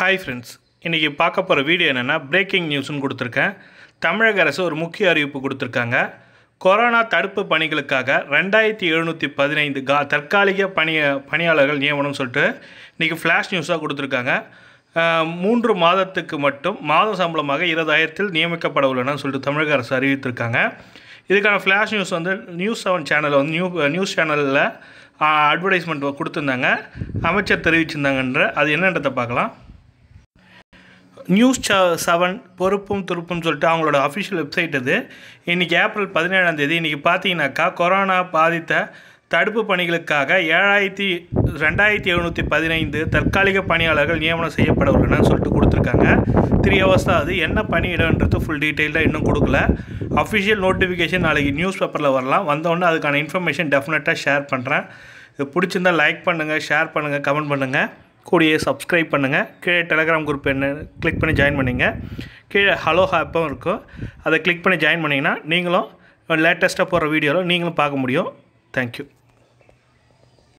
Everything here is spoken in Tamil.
ஹாய் ஃப்ரெண்ட்ஸ் இன்றைக்கி பார்க்க போகிற வீடியோ என்னென்னா பிரேக்கிங் நியூஸ்னு கொடுத்துருக்கேன் தமிழக அரசு ஒரு முக்கிய அறிவிப்பு கொடுத்துருக்காங்க கொரோனா தடுப்பு பணிகளுக்காக ரெண்டாயிரத்தி எழுநூற்றி பதினைந்து கா தற்காலிக பணிய பணியாளர்கள் நியமனம் சொல்லிட்டு இன்றைக்கி ஃப்ளாஷ் நியூஸாக கொடுத்துருக்காங்க அஹ், மூன்று மாதத்துக்கு மட்டும் மாத சம்பளமாக இருபதாயிரத்தில் நியமிக்கப்பட உள்ளனன்னு சொல்லிட்டு தமிழக அரசு அறிவித்திருக்காங்க இதுக்கான ஃப்ளாஷ் நியூஸ் வந்து நியூஸ் செவன் சேனலில் வந்து நியூ நியூஸ் சேனலில் அட்வர்டைஸ்மெண்ட் கொடுத்துருந்தாங்க அமைச்சர் தெரிவிச்சிருந்தாங்கன்ற அது என்னன்றதை பார்க்கலாம் நியூஸ் ச செவன் பொறுப்பும் துருப்பும் சொல்லிட்டு அவங்களோட அஃபிஷியல் வெப்சைட் இது இன்றைக்கி ஏப்ரல் பதினேழாம் தேதி இன்றைக்கி பார்த்தீங்கன்னாக்கா கொரோனா பாதித்த தடுப்பு பணிகளுக்காக ஏழாயிரத்தி ரெண்டாயிரத்தி எழுநூற்றி பதினைந்து தற்காலிக பணியாளர்கள் நியமனம் செய்யப்பட உள்ளனன்னு சொல்லிட்டு கொடுத்துருக்காங்க த்ரீ ஹவர்ஸ் தான் அது என்ன பணியிடன்றது ஃபுல் டீட்டெயிலாக இன்னும் கொடுக்கல அஃபிஷியல் நோட்டிஃபிகேஷன் நாளைக்கு நியூஸ் பேப்பரில் வரலாம் வந்தோடனே அதுக்கான இன்ஃபர்மேஷன் டெஃபினட்டாக ஷேர் பண்ணுறேன் இது பிடிச்சிருந்தா லைக் பண்ணுங்கள் ஷேர் பண்ணுங்கள் கமெண்ட் பண்ணுங்கள் கூடியே சப்ஸ்கிரைப் பண்ணுங்கள் கீழே டெலகிராம் குரூப் என்ன கிளிக் பண்ணி ஜாயின் பண்ணிங்க கீழே ஹலோ ஆப்பும் இருக்கும் அதை கிளிக் பண்ணி ஜாயின் பண்ணிங்கன்னா நீங்களும் லேட்டஸ்ட்டாக போகிற வீடியோவில் நீங்களும் பார்க்க முடியும் தேங்க்யூ